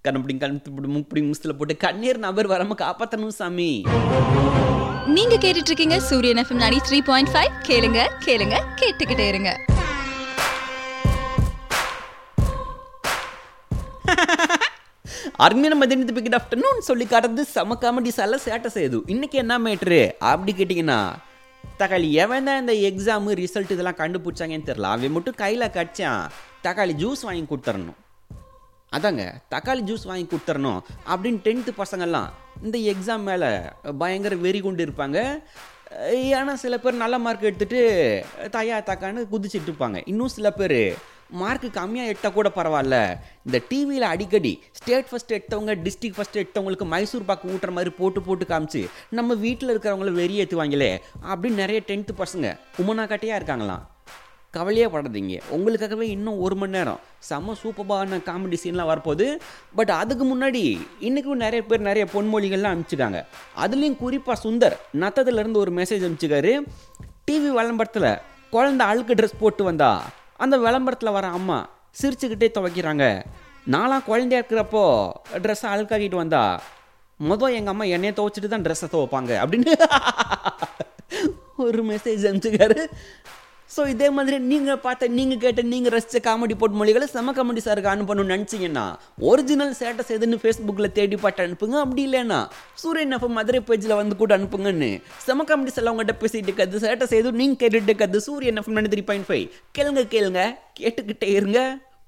கண்ணப்படி கண்ணு முப்படி முஸ்தில் போட்டு கண்ணீர் நபர் வராம காப்பாற்றணும் சாமி நீங்க கேட்டுட்டு இருக்கீங்க சூரியன் எஃப்எம் 93.5 த்ரீ பாயிண்ட் ஃபைவ் கேளுங்க கேளுங்க கேட்டுக்கிட்டே இருங்க அருமையான மதியத்து பிக்கெட் ஆஃப்டர்நூன் சொல்லி காட்டுறது செம காமெடி சல சேட்டை செய்யுது இன்னைக்கு என்ன மேட்ரு அப்படி கேட்டிங்கன்னா தக்காளி எவன் தான் இந்த எக்ஸாமு ரிசல்ட் இதெல்லாம் கண்டுபிடிச்சாங்கன்னு தெரில அவன் மட்டும் கையில் கடிச்சான் தக்காளி ஜூஸ் வாங்கி கொடுத்துறணும் அதாங்க தக்காளி ஜூஸ் வாங்கி கொடுத்துறணும் அப்படின்னு டென்த்து பசங்கள்லாம் இந்த எக்ஸாம் மேலே பயங்கர வெறி கொண்டு இருப்பாங்க ஆனால் சில பேர் நல்ல மார்க் எடுத்துட்டு தாயா தாக்கான்னு குதிச்சிட்டு இருப்பாங்க இன்னும் சில பேர் மார்க் கம்மியாக எடுத்தால் கூட பரவாயில்ல இந்த டிவியில் அடிக்கடி ஸ்டேட் ஃபஸ்ட் எடுத்தவங்க டிஸ்ட்ரிக்ட் ஃபஸ்ட் எடுத்தவங்களுக்கு மைசூர் பாக்கு ஊட்டுற மாதிரி போட்டு போட்டு காமிச்சு நம்ம வீட்டில் இருக்கிறவங்கள வெறியேற்றுவாங்களே அப்படின்னு நிறைய டென்த்து பசங்க உமனாக்காட்டையாக இருக்காங்களாம் கவலையே படாதீங்க உங்களுக்காகவே இன்னும் ஒரு மணி நேரம் செம்ம சூப்பரான காமெடி சீன்லாம் வரப்போகுது பட் அதுக்கு முன்னாடி இன்றைக்கும் நிறைய பேர் நிறைய பொன்மொழிகள்லாம் அனுப்பிச்சிருக்காங்க அதுலேயும் குறிப்பாக சுந்தர் நத்தத்துலேருந்து ஒரு மெசேஜ் அனுப்பிச்சிக்காரு டிவி விளம்பரத்தில் குழந்தை அழுக்கு ட்ரெஸ் போட்டு வந்தா அந்த விளம்பரத்தில் வர அம்மா சிரிச்சுக்கிட்டே துவைக்கிறாங்க நான்லாம் குழந்தையா இருக்கிறப்போ ட்ரெஸ்ஸை அழுக்காக்கிட்டு வந்தா மொதல் எங்கள் அம்மா என்னைய துவைச்சிட்டு தான் ட்ரெஸ்ஸை துவைப்பாங்க அப்படின்னு ஒரு மெசேஜ் அனுப்பிச்சிக்காரு ஸோ இதே மாதிரி நீங்கள் பார்த்த நீங்கள் கேட்ட நீங்கள் ரசித்த காமெடி போட் மொழிகளை செம காமெடி சாருக்கு அனுப்பணும்னு நினச்சிங்கன்னா ஒரிஜினல் ஸ்டேட்டஸ் எதுன்னு ஃபேஸ்புக்கில் தேடி பாட்டு அனுப்புங்க அப்படி இல்லைன்னா சூரியன் அப்போ மதுரை பேஜில் வந்து கூட அனுப்புங்கன்னு செம காமெடி செல்ல உங்கள்கிட்ட பேசிட்டு இருக்கிறது ஸ்டேட்டஸ் எதுவும் நீங்கள் கேட்டுட்டு இருக்கிறது சூரியன் எஃப்எம் த்ரீ பாயிண்ட் ஃபைவ் கேளுங்க கேளுங்க கேட்டுக்கிட்டே இருங்க